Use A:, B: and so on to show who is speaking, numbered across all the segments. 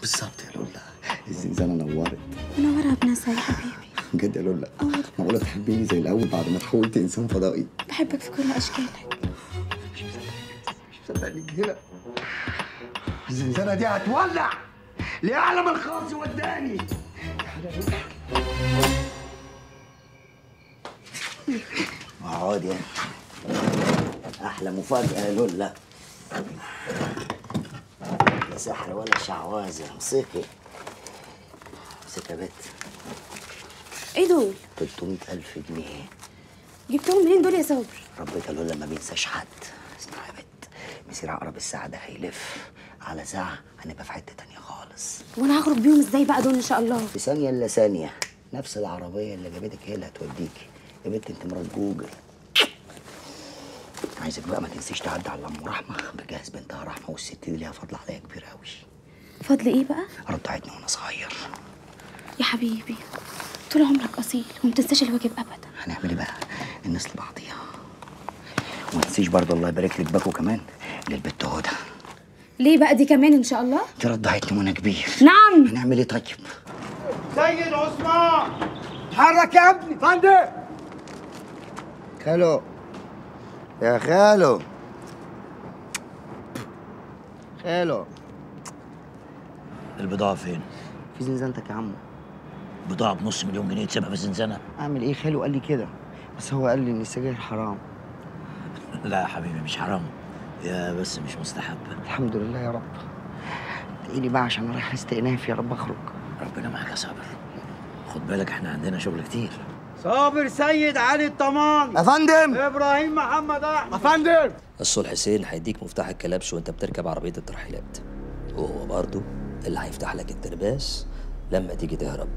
A: بالظبط يا لولا الزنزانه نورت
B: منورة بناسها يا حبيبي
A: بجد يا لولا معقوله تحبيني زي الاول بعد ما تحولت انسان فضائي
B: بحبك في كل أشكالك
A: مش مصدقني هنا الزنزانه دي هتولع ليعلم الخاص وداني اقعد يا احلى مفاجاه يا لولا لا سحر ولا شعوذه امسكي امسكي يا بت
B: إيه دول؟
A: 300000 جنيه
B: جبتهم منين دول يا صابر؟
A: ربك لولا ما بينساش حد اسمع يا بت مسير عقرب الساعة ده هيلف على ساعة هنبقى في حتة تانية خالص
B: وأنا هخرج بيهم إزاي بقى دول إن شاء الله؟
A: في ثانية إلا ثانية نفس العربية اللي جابتك هي اللي هتوديكي يا بت انت مرات جوجل عايزك بقى ما تنسيش تعدي على ام رحمة بجهز بنتها رحمة والست دي ليها فضل عليا كبير قوي
B: فضل إيه بقى؟
A: رضعتني وانا صغير
B: يا حبيبي طول عمرك أصيل وما تنساش الواجب أبدا
A: هنعمل ايه بقى الناس لبعضيها وما تنسيش برضه الله يبارك لك باكو كمان للبت هدى
B: ليه بقى دي كمان إن شاء الله؟
A: دي رضعتني وانا كبير
B: نعم
A: هنعمل ايه طيب
C: سيد عثمان اتحرك يا ابني فندم
A: خالو يا خالو خالو
D: البضاعة فين؟
A: في زنزانتك يا عمو
D: بضاعة بنص مليون جنيه تسيبها في الزنزانة؟
A: اعمل ايه خالو قال لي كده بس هو قال لي ان السجاير حرام
D: لا يا حبيبي مش حرام يا بس مش مستحب
A: الحمد لله يا رب ادعي لي بقى عشان رايح استئناف يا رب اخرج
D: ربنا معاك يا صابر خد بالك احنا عندنا شغل كتير
C: صابر سيد علي الطمان
A: يا فندم
C: ابراهيم محمد احمد يا فندم
E: الصلح حسين هيديك مفتاح الكلبش وانت بتركب عربية الترحيلات وهو برضه اللي هيفتح لك الترباس لما تيجي تهرب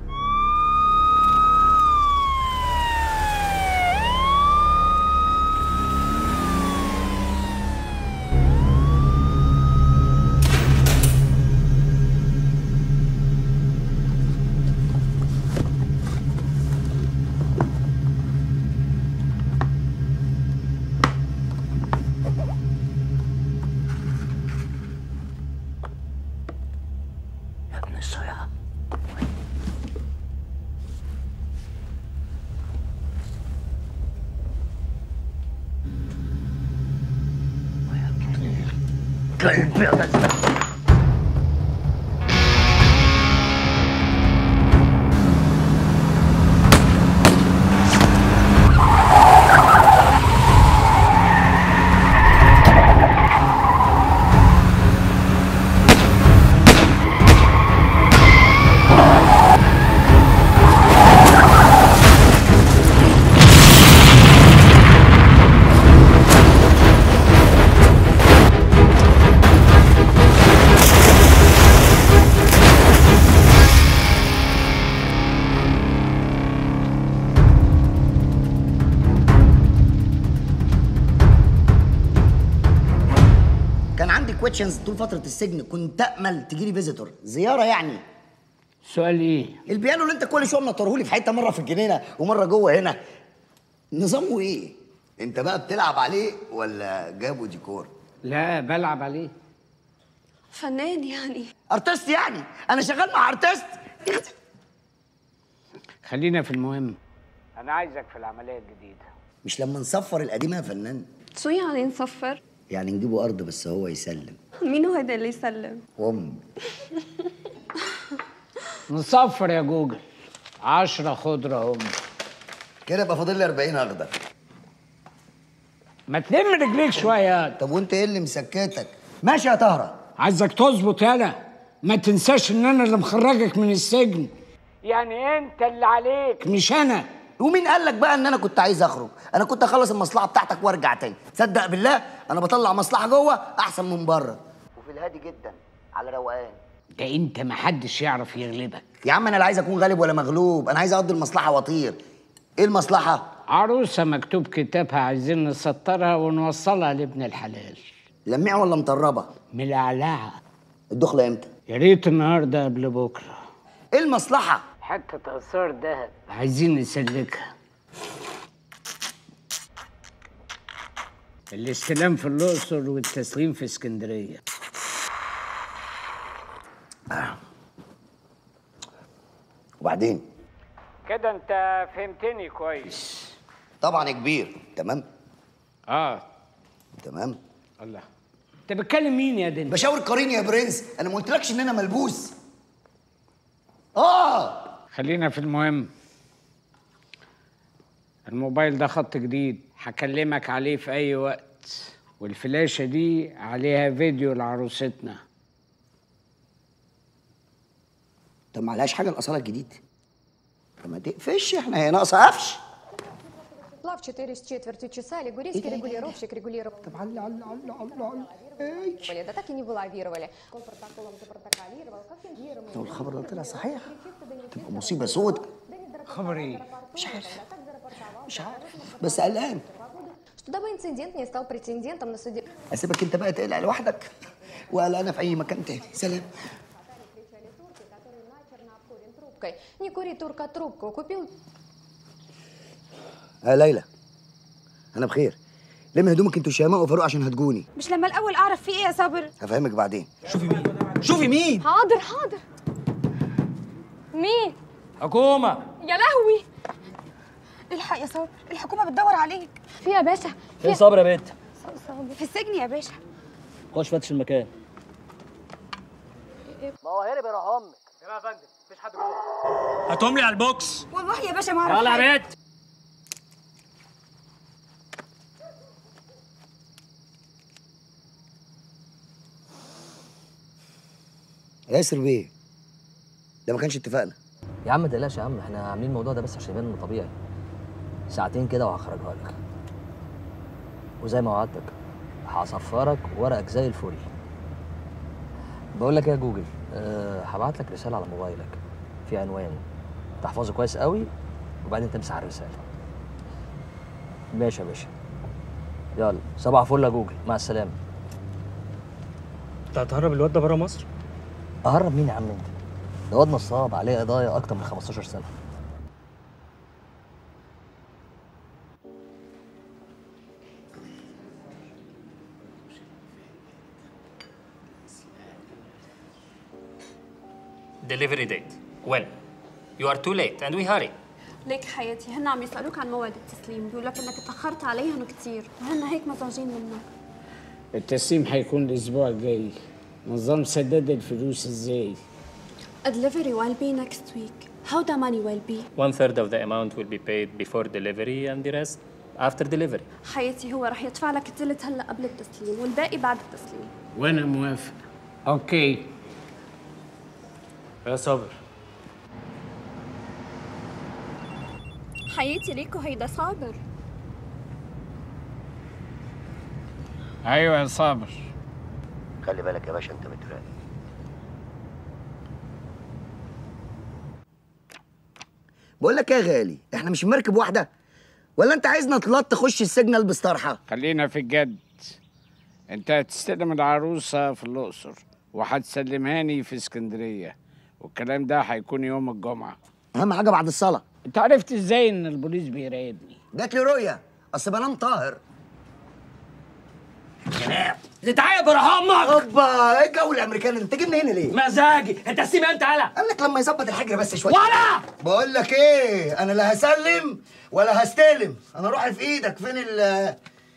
D: يا ابن الصيع كلب يا بس
A: كان عندي كويشنز طول فتره السجن كنت امل تجيلي فيزيتور زياره يعني
F: سؤال ايه؟
A: البيانو اللي انت كل شويه منطرهولي في حته مره في الجنينه ومره جوه هنا نظامه ايه انت بقى بتلعب عليه ولا جابه ديكور
F: لا بلعب عليه
B: فنان يعني
A: ارتست يعني انا شغال مع ارتست
F: خلينا في المهم انا عايزك في العمليه الجديده
A: مش لما نصفر القديمه يا فنان
B: شو يعني نصفر؟
A: يعني نجيبه ارض بس هو يسلم
B: مين هو هيدا اللي يسلم؟
A: وام
F: نصفر يا جوجل عشرة خضرة هم
A: كده يبقى فاضل لي 40 اخضر
F: ما تلم رجليك شوية
A: طب وانت ايه اللي مسكتك ماشي يا طهره
F: عايزك تظبط يالا ما تنساش ان انا اللي مخرجك من السجن يعني انت اللي عليك مش انا
A: ومين قال لك بقى ان انا كنت عايز اخرج انا كنت اخلص المصلحه بتاعتك وارجع تاني تصدق بالله انا بطلع مصلحه جوه احسن من بره وفي الهادي جدا على روقان
F: ده انت محدش يعرف يغلبك
A: يا عم انا لا عايز اكون غالب ولا مغلوب انا عايز اقضي المصلحه واطير ايه المصلحه
F: عروسة مكتوب كتابها عايزين نسطرها ونوصلها لابن الحلال
A: لميعه ولا مطربه
F: ملعلعة
A: الدخله امتى
F: يا ريت النهارده قبل بكره
A: ايه المصلحه
F: حتة آثار دهب عايزين نسلكها الاستلام في الأقصر والتسليم في اسكندرية
A: وبعدين
F: كده انت فهمتني كويس
A: طبعا يا كبير تمام
F: اه
A: تمام
F: الله انت بتكلم مين يا دنيا
A: بشاور قرين يا برنس انا ما قلتلكش ان انا ملبوس اه
F: خلينا في المهم الموبايل ده خط جديد هكلمك عليه في اي وقت والفلاشة دي عليها فيديو لعروستنا
A: طب ما عليهاش حاجه الاصاله الجديد طب ما تقفش احنا هي ناقصه قفش
G: в 4 с четвертью часа лигурийский регулировщик регулировал.
A: طب علي علي علي علي علي
G: Да так и не вылавировали. Он протоколом запротоколировал, как фингировали.
A: لو الخبر ده طلع صحيح تبقى مصيبه سودة
F: خبر ايه
A: مش عارف مش عارف بس قلقان
G: Что дабы инцидент не стал претендентом на суде...
A: اسيبك انت بقى تقلق لوحدك وقلقانه في اي مكان تاني سلام
G: который начер на обходе трубкой. Не кури, турка, трубку. Купил
A: يا ليلى انا بخير لم هدومك انتوا شيماء وفاروق عشان هتجوني
B: مش لما الاول اعرف في ايه يا صابر
A: هفهمك بعدين
H: شوفي مين
G: حاضر حاضر مين؟
H: حكومة
G: يا لهوي
B: الحق يا صابر الحكومه بتدور عليك
G: في يا باشا
E: فين صبر يا بنت
B: في السجن يا باشا
E: خش فتش المكان
H: هاتهم لي على البوكس
B: والله يا باشا ما اعرف
H: يلا
B: حاجة.
H: يا بنت
A: ياسر بيه ده ما كانش اتفقنا
E: يا عم ما تقلقش يا عم احنا عاملين الموضوع ده بس عشان يبان انه طبيعي ساعتين كده وهخرجها لك وزي ما وعدتك هصفرك ورقك زي الفل بقول لك إيه يا جوجل أه هبعت لك رساله على موبايلك في عنوان تحفظه كويس قوي وبعدين تمسح الرساله ماشي يا باشا يلا صباح فل يا جوجل مع السلامه
H: انت هتهرب الواد ده بره مصر
E: اهرب مين يا عم انت ده واد نصاب عليه قضايا اكتر من 15 سنه
I: Delivery date. When? You are too late and we hurry.
B: ليك حياتي هن عم يسألوك عن موعد التسليم بيقول لك انك اتأخرت عليهم كتير وهن هيك مزعجين منك
F: التسليم هيكون الاسبوع الجاي نظام سداد الفلوس ازاي
B: A delivery will be next week how the money will be
I: One third of the amount will be paid before delivery and the rest after delivery.
B: حياتي هو رح يدفع لك الثلث هلا قبل التسليم والباقي بعد التسليم
F: وانا موافق اوكي
H: يا صابر
B: حياتي ليكو هيدا صابر
F: ايوه يا صابر
A: خلي بالك يا باشا انت بتراقب بقول لك ايه يا غالي احنا مش في مركب واحده ولا انت عايزنا طلات تخش السجن البس طرحه
F: خلينا في الجد انت هتستلم العروسة في الأقصر وهتسلمهاني في اسكندرية والكلام ده هيكون يوم الجمعة
A: اهم حاجه بعد الصلاه
F: انت عرفت ازاي ان البوليس بيراقبني
A: جات لي رؤيه اصل بنام طاهر
H: تعالى بره امك
A: اوبا ايه الجو الامريكاني انت جبنا هنا ليه
H: مزاجي انت سيب انت هلا
A: قال لك لما يظبط الحجر بس شويه
H: ولا
A: بقول لك ايه انا لا هسلم ولا هستلم انا روحي في ايدك فين ال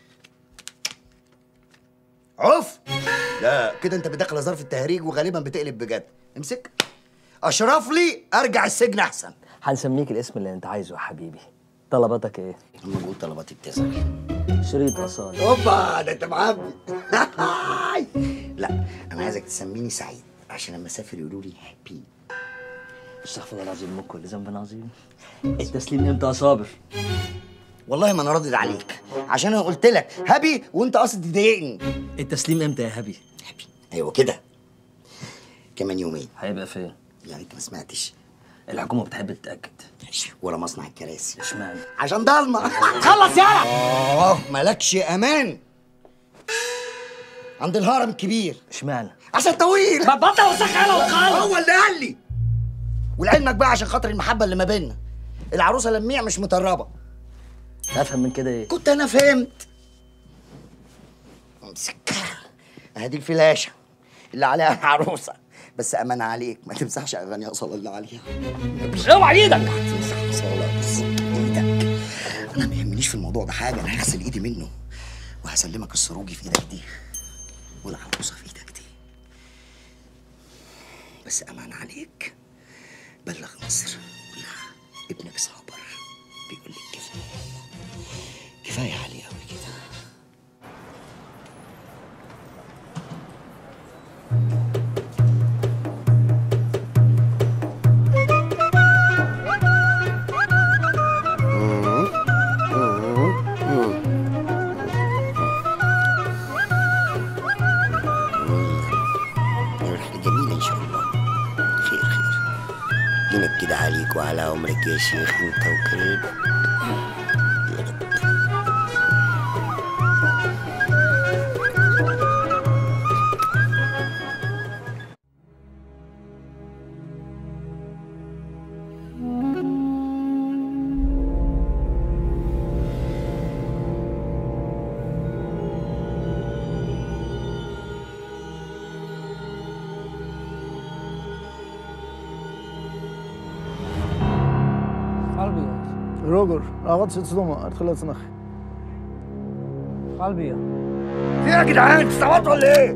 A: عف لا كده انت بداخل ظرف التهريج وغالبا بتقلب بجد امسك اشرف لي ارجع السجن احسن
E: هنسميك الاسم اللي انت عايزه يا حبيبي طلباتك ايه
A: اما بقول طلباتي بتسع
E: شريط اصاله
A: اوبا ده انت معبي لا انا عايزك تسميني سعيد عشان لما اسافر يقولوا لي هابي
E: استغفر الله العظيم من كل ذنب عظيم التسليم امتى يا صابر
A: والله ما انا راضي عليك عشان انا قلت لك هابي وانت قاصد تضايقني
E: التسليم امتى يا هبي
A: ايوه كده كمان يومين
E: هيبقى فين
A: يعني انت ما سمعتش
E: الحكومه بتحب تتاكد
A: ولا مصنع الكراسي
E: اشمعنى
A: عشان ضلمه
H: خلص يلا
A: اه مالكش امان عند الهرم الكبير
E: اشمعنى
A: عشان طويل
H: ما تبطل وسخ وخلص
A: هو اللي قال لي ولعلمك بقى عشان خاطر المحبه اللي ما بيننا العروسه لميع مش مطربه
E: افهم من كده ايه
A: كنت انا فهمت امسك ادي الفلاشه اللي عليها العروسه بس امان عليك ما تمسحش اغاني اصلا اللي عليها
E: اوعى ايدك
A: تمسح اصاله بس ايدك انا ما يهمنيش في الموضوع ده حاجه انا هغسل ايدي منه وهسلمك السروجي في ايدك دي والعروسه في ايدك دي بس امان عليك بلغ مصر كلها ابنك صابر بيقول لك كفايه كفايه عليه قوي كده رحلة جميلة إن شاء الله خير خير دينك كده عليك وعلى عمرك يا شيخ أنت وكريم يا رب
J: قلبي
C: روجر اقعد تصدمه ادخل اصنخ
J: قلبي
A: في يا جدعان استوعبتوا ولا ايه؟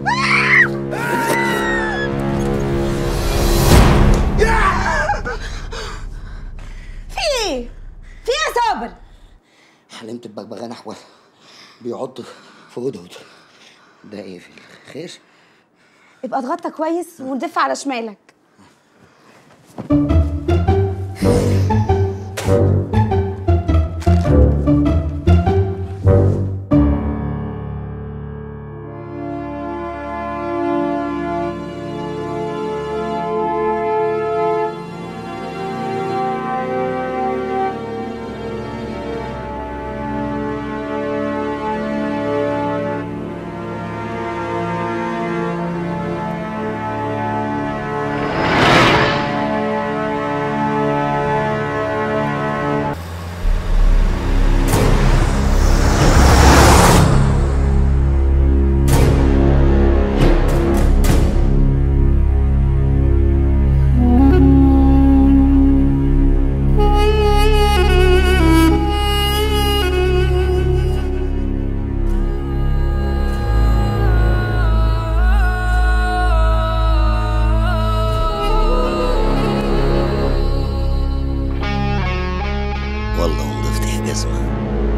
K: في ايه؟ في ايه يا صابر؟
A: حلمت ببغبغان احول بيعض في هدهد ده ايه في الخير؟
K: يبقى اتغطى كويس وندف على شمالك
A: والله ونضفت يا جزمة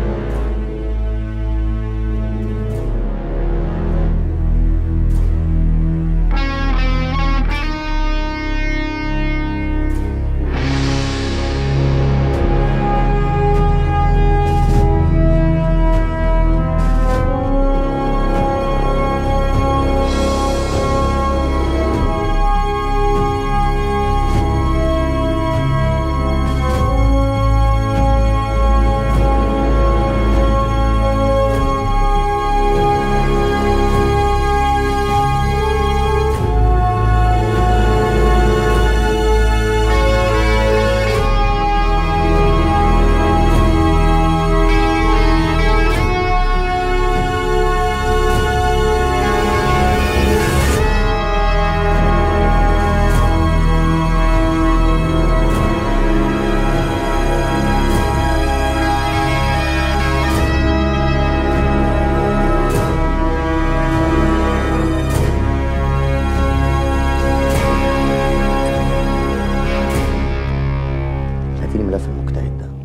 A: هاتيلي ملف المجتهد ده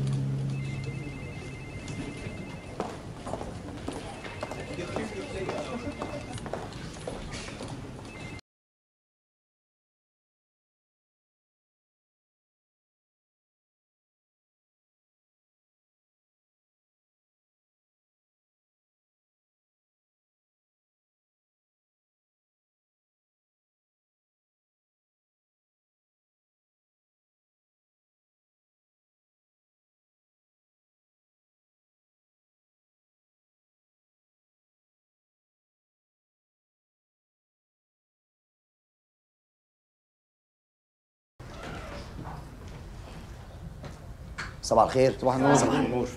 A: صباح الخير صباح النور
I: صباح النور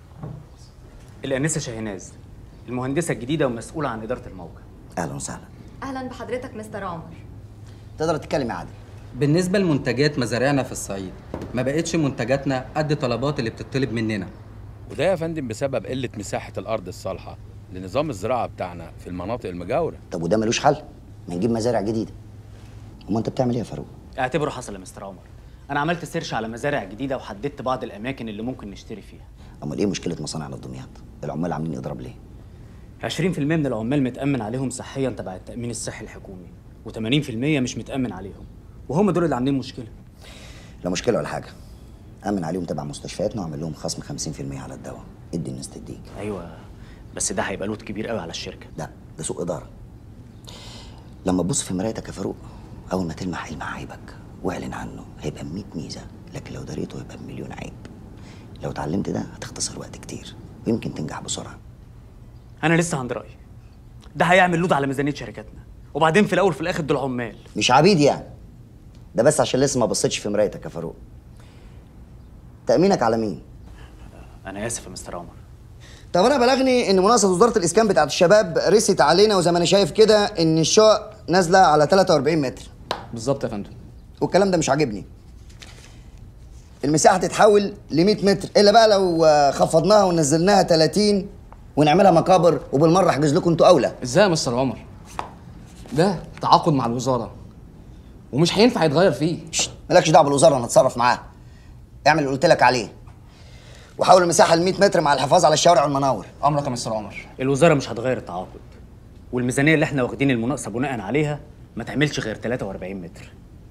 I: الأنسة شاهناز المهندسة الجديدة ومسؤولة عن إدارة الموقع
A: اهلا وسهلا
L: اهلا بحضرتك مستر عمر
A: تقدر تتكلم يا عادل
M: بالنسبة لمنتجات مزارعنا في الصعيد ما بقتش منتجاتنا قد طلبات اللي بتطلب مننا
N: وده يا فندم بسبب قلة مساحة الأرض الصالحة لنظام الزراعة بتاعنا في المناطق المجاورة
A: طب وده ملوش حل ما نجيب مزارع جديده امال انت بتعمل ايه يا فاروق
O: اعتبره حصل يا مستر عمر انا عملت سيرش على مزارع جديده وحددت بعض الاماكن اللي ممكن نشتري فيها
A: امال ايه مشكله مصانعنا في دمياط العمال عاملين اضراب ليه
O: 20% من العمال متامن عليهم صحيا تبع التامين الصحي الحكومي و80% مش متامن عليهم وهم دول اللي عاملين مشكله
A: لا مشكله ولا حاجه امن عليهم تبع مستشفياتنا واعمل لهم خصم 50% على الدواء ادي الناس تديك
O: ايوه بس ده هيبقى لود كبير قوي على الشركه
A: لا ده سوء اداره لما تبص في مرايتك يا فاروق اول ما تلمح حلم عيبك واعلن عنه هيبقى ب 100 ميزه لكن لو دريته هيبقى بمليون عيب لو اتعلمت ده هتختصر وقت كتير ويمكن تنجح بسرعه
O: انا لسه عند رايي ده هيعمل لود على ميزانيه شركاتنا وبعدين في الاول وفي الاخر دول عمال
A: مش عبيد يعني ده بس عشان لسه ما بصيتش في مرايتك يا فاروق تأمينك على مين؟
O: انا اسف يا مستر عمر
A: طب انا بلغني ان مناقصه وزاره الاسكان بتاعت الشباب رست علينا وزي ما انا شايف كده ان الشقق نازله على 43 متر
J: بالظبط يا فندم
A: والكلام ده مش عاجبني المساحه تتحول ل 100 متر الا بقى لو آه، خفضناها ونزلناها 30 ونعملها مقابر وبالمره احجز لكم انتوا اولى
J: ازاي يا مستر عمر ده تعاقد مع الوزاره ومش هينفع يتغير فيه
A: مالكش دعوه بالوزاره انا اتصرف معاها اعمل اللي قلت لك عليه وحول المساحه ل 100 متر مع الحفاظ على الشوارع والمناور
J: امرك يا مستر عمر
O: الوزاره مش هتغير التعاقد والميزانيه اللي احنا واخدين المناقصه بناء عليها ما تعملش غير 43 متر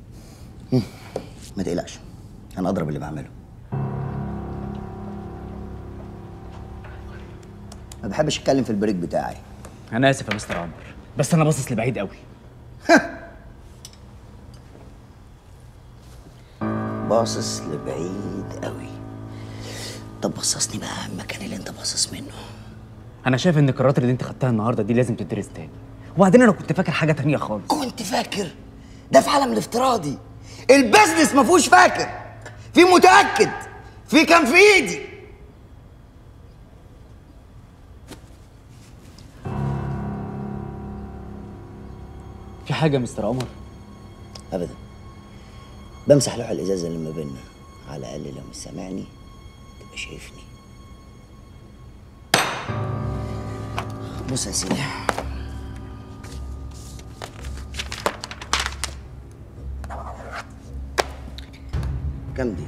A: ما تقلقش انا اضرب اللي بعمله ما بحبش اتكلم في البريك بتاعي
O: انا اسف يا مستر عمر بس انا باصص لبعيد قوي
A: باصص لبعيد قوي طب بصصني بقى على المكان اللي انت باصص منه
O: انا شايف ان القرارات اللي انت خدتها النهارده دي لازم تدرس تاني وبعدين انا كنت فاكر حاجه تانية خالص
A: كنت فاكر ده في عالم الافتراضي البزنس ما فيهوش فاكر في متاكد في كان في ايدي
O: في حاجه يا مستر عمر
A: ابدا بمسح لوح الازازه اللي ما بيننا على الاقل لو مش سامعني تبقى شايفني بص يا سيدي كم دي؟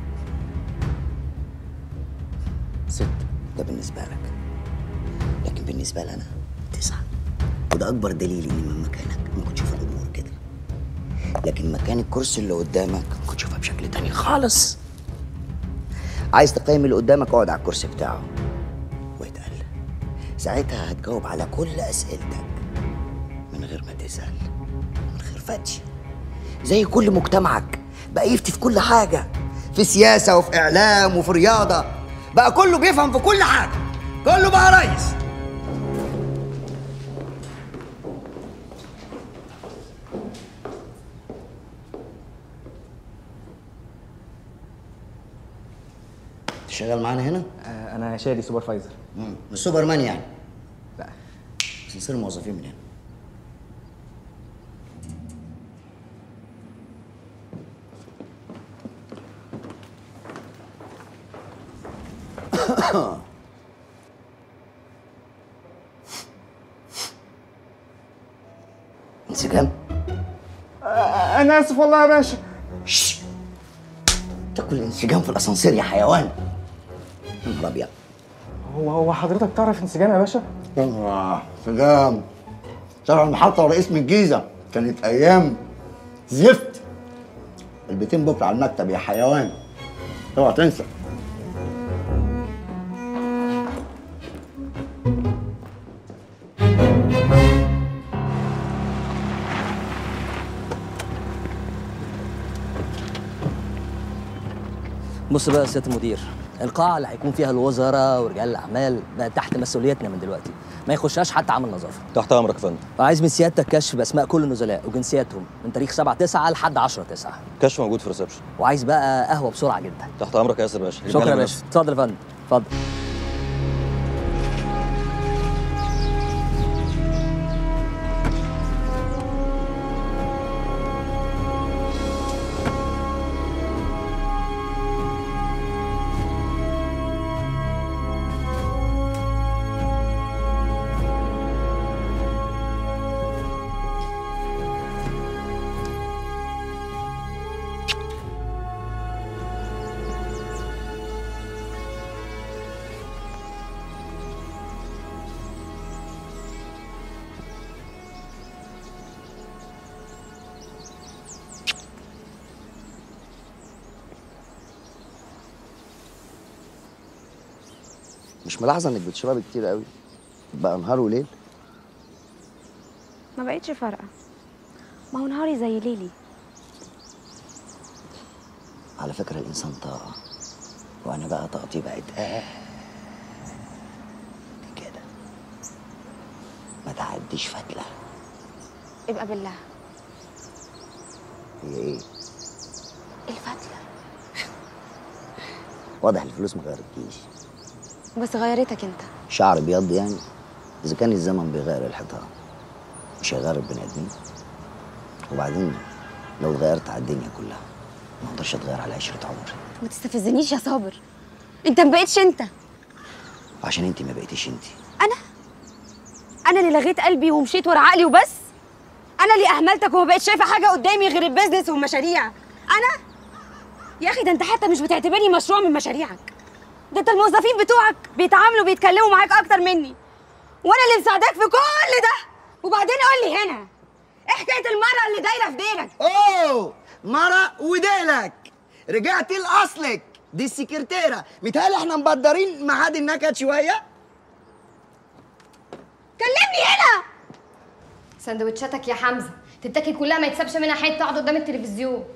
O: ست
A: ده بالنسبة لك لكن بالنسبة لي أنا تسعة وده أكبر دليل إني من مكانك ممكن تشوف الأمور كده لكن مكان الكرسي اللي قدامك ممكن تشوفها بشكل تاني خالص عايز تقيم اللي قدامك اقعد على الكرسي بتاعه واتقل ساعتها هتجاوب على كل أسئلتك من غير ما تسأل من غير فتش زي كل مجتمعك بقى يفتي في كل حاجة في سياسة وفي إعلام وفي رياضة بقى كله بيفهم في كل حاجة كله بقى ريس أنت شغال معانا هنا؟
J: آه انا شادي سوبرفايزر
A: مم. مش سوبرمان يعني؟
J: لا
A: بس نصير موظفين من هنا انسجام
C: انا اسف والله يا باشا
A: تاكل انسجام في الاسانسير يا حيوان يا نهار ابيض
C: هو هو حضرتك تعرف انسجام يا باشا
A: آه، سلام شارع المحطة ورئيس من الجيزة كانت أيام زفت البيتين بكرة على المكتب يا حيوان اوعى تنسى
E: بص بقى يا سياده المدير القاعه اللي هيكون فيها الوزراء ورجال الاعمال بقى تحت مسؤوليتنا من دلوقتي ما يخشهاش حتى عامل نظافه
P: تحت امرك يا فندم
E: وعايز من سيادتك كشف باسماء كل النزلاء وجنسياتهم من تاريخ 7 9 لحد 10 9
P: كشف موجود في الريسبشن
E: وعايز بقى قهوه بسرعه جدا
P: تحت امرك يا ياسر باشا
E: شكرا يا باشا اتفضل يا فندم اتفضل
A: مش ملاحظه انك بتشربي كتير قوي بقى نهار وليل
L: ما بقتش فارقه ما هو نهاري زي ليلي
A: على فكره الانسان طاقه وانا بقى طاقتي بقت آه كده ما تعديش فتله
L: ابقى بالله
A: هي ايه
L: الفتله
A: واضح الفلوس ما غيرتكيش
L: بس غيرتك انت
A: شعر بيض يعني اذا كان الزمن بيغير الحيطان مش هيغير البني ادمين وبعدين لو اتغيرت على الدنيا كلها ما اقدرش اتغير على عشره عمري
L: ما تستفزنيش يا صابر انت ما بقتش انت
A: وعشان انت ما بقيتيش انت
L: انا انا اللي لغيت قلبي ومشيت ورا عقلي وبس انا اللي اهملتك وما بقتش شايفه حاجه قدامي غير البيزنس والمشاريع انا يا اخي ده انت حتى مش بتعتبرني مشروع من مشاريعك ده انت الموظفين بتوعك بيتعاملوا بيتكلموا معاك اكتر مني وانا اللي مساعداك في كل ده وبعدين قول لي هنا ايه حكايه المره اللي دايره في ديلك
A: اوه مرة وديلك رجعتي لاصلك دي السكرتيره متهيألي احنا مبدرين معاد النكد شويه
L: كلمني هنا
Q: سندوتشاتك يا حمزه تتاكل كلها ما يتسابش منها حته تقعد قدام التلفزيون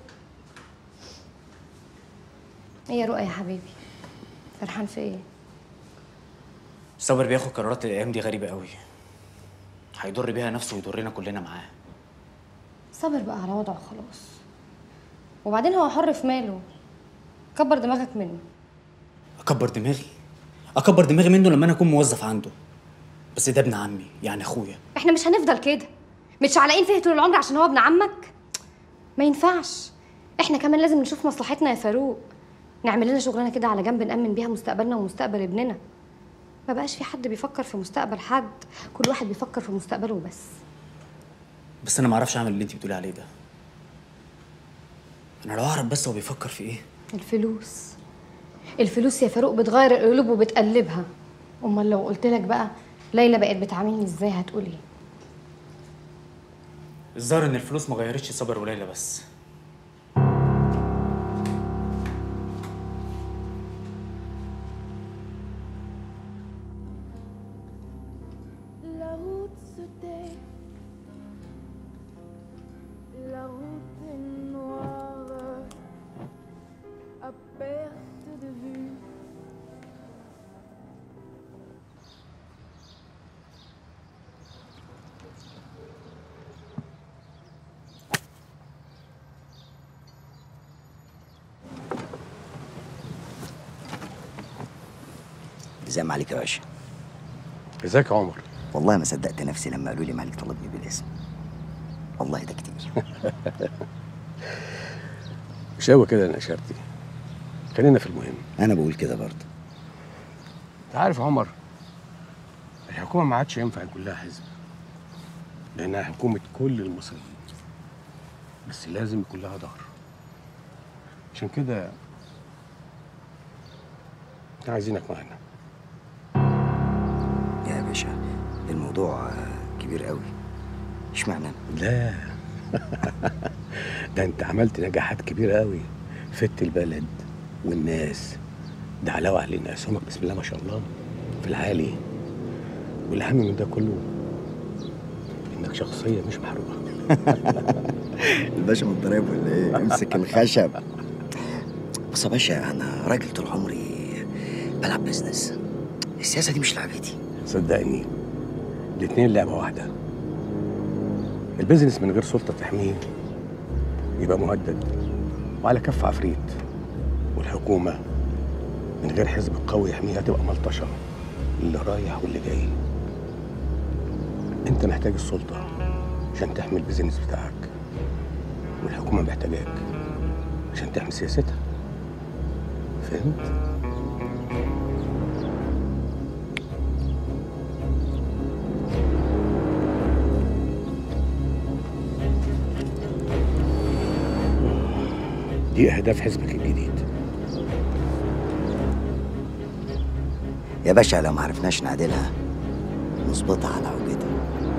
Q: ايه يا رؤى يا حبيبي فرحان في ايه
O: صابر بياخد قرارات الايام دي غريبه قوي هيضر بيها نفسه ويضرنا كلنا معاه
Q: صابر بقى على وضعه خلاص وبعدين هو حر في ماله كبر دماغك منه
O: اكبر دماغي اكبر دماغي منه لما انا اكون موظف عنده بس ده ابن عمي يعني اخويا
Q: احنا مش هنفضل كده مش علاقين فيه طول العمر عشان هو ابن عمك ما ينفعش احنا كمان لازم نشوف مصلحتنا يا فاروق نعمل لنا شغلانه كده على جنب نأمن بيها مستقبلنا ومستقبل ابننا ما بقاش في حد بيفكر في مستقبل حد كل واحد بيفكر في مستقبله وبس
O: بس انا ما اعرفش اعمل اللي انت بتقولي عليه ده انا لو اعرف بس هو بيفكر في ايه
Q: الفلوس الفلوس يا فاروق بتغير القلوب وبتقلبها امال لو قلت لك بقى ليلى بقت بتعاملني ازاي هتقول ايه
O: الظاهر ان الفلوس ما غيرتش صابر وليلى بس
R: La route se tait, la route est noire, à perte de vue.
A: ازاي ما عليك يا باشا
S: ازيك يا عمر
A: والله ما صدقت نفسي لما قالوا لي مالك طلبني بالاسم والله ده كتير
S: مش قوي كده يا نشرتي خلينا في المهم
A: انا بقول كده برضه
S: انت عارف يا عمر الحكومه ما عادش ينفع يكون لها حزب لانها حكومه كل المصريين بس لازم يكون لها ظهر عشان كده احنا عايزينك معانا
A: يا باشا الموضوع آه، كبير قوي اشمعنى أنا؟
S: لا ده انت عملت نجاحات كبيره قوي فدت البلد والناس ده علاوه علينا اسهمك بسم الله ما شاء الله في العالي والاهم من ده كله انك شخصيه مش محروقه
A: الباشا متضرب ولا ايه امسك الخشب بص يا باشا انا راجل طول عمري بلعب بزنس السياسه دي مش لعبتي
S: صدقني الاتنين لعبه واحده البيزنس من غير سلطه تحميه يبقى مهدد وعلى كف عفريت والحكومه من غير حزب قوي يحميها تبقى ملطشه اللي رايح واللي جاي انت محتاج السلطه عشان تحمي البيزنس بتاعك والحكومه محتاجاك عشان تحمي سياستها فهمت دي اهداف حزبك الجديد
A: يا باشا لو ما عرفناش نعدلها نظبطها على عوجتها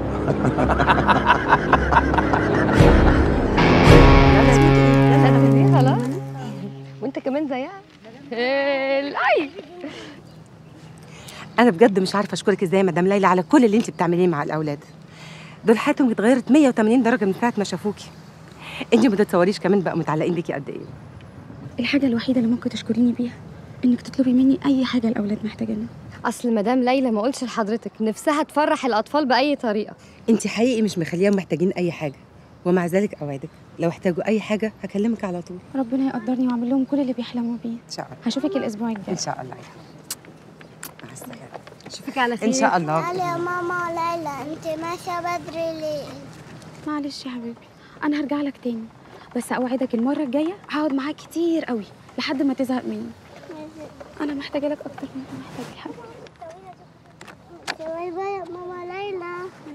Q: لا لا دي خلاص وانت كمان زيها الاي
T: انا بجد مش عارفه اشكرك ازاي يا مدام ليلى على كل اللي انت بتعمليه مع الاولاد دول حياتهم اتغيرت 180 درجه من ساعه ما شافوكي انت ما تتصوريش كمان بقوا متعلقين بيكي قد ايه
B: الحاجه الوحيده اللي ممكن تشكريني بيها انك تطلبي مني اي حاجه الاولاد محتاجينها
Q: اصل مدام ليلى ما قلتش لحضرتك نفسها تفرح الاطفال باي طريقه
T: انت حقيقي مش مخليهم محتاجين اي حاجه ومع ذلك اوعدك لو احتاجوا اي حاجه هكلمك على طول
B: ربنا يقدرني واعمل لهم كل اللي بيحلموا بيه
T: ان شاء الله
B: هشوفك الاسبوع الجاي
T: ان شاء الله مع السلامه
B: اشوفك على خير
T: ان شاء الله
R: تعالي يا ماما ليلى انت ماشيه بدري ليه
B: معلش يا حبيبي انا هرجع لك تاني بس اوعدك المره الجايه هقعد معاك كتير قوي لحد ما تزهق مني انا محتاجه لك اكتر من ما محتاجه يا حبيبي
R: باي باي يا ماما ليلى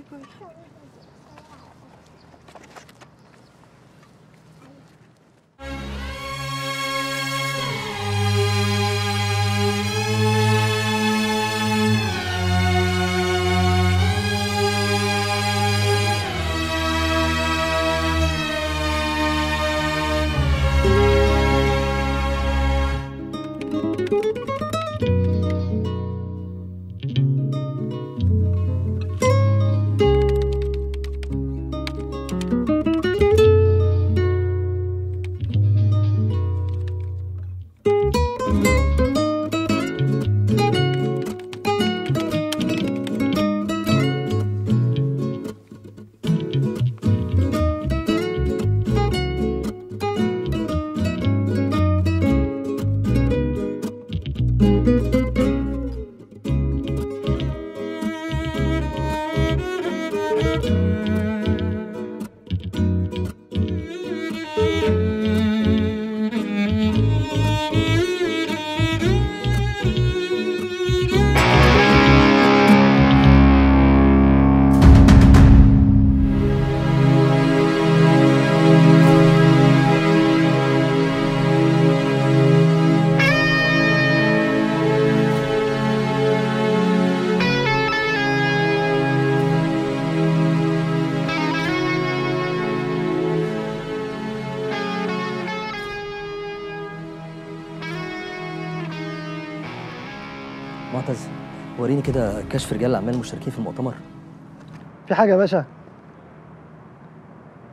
E: معتز وريني كده كشف رجال الاعمال المشتركين في المؤتمر
C: في حاجه يا باشا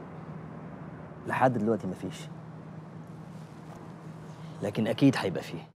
E: لحد دلوقتي مفيش لكن اكيد هيبقى فيه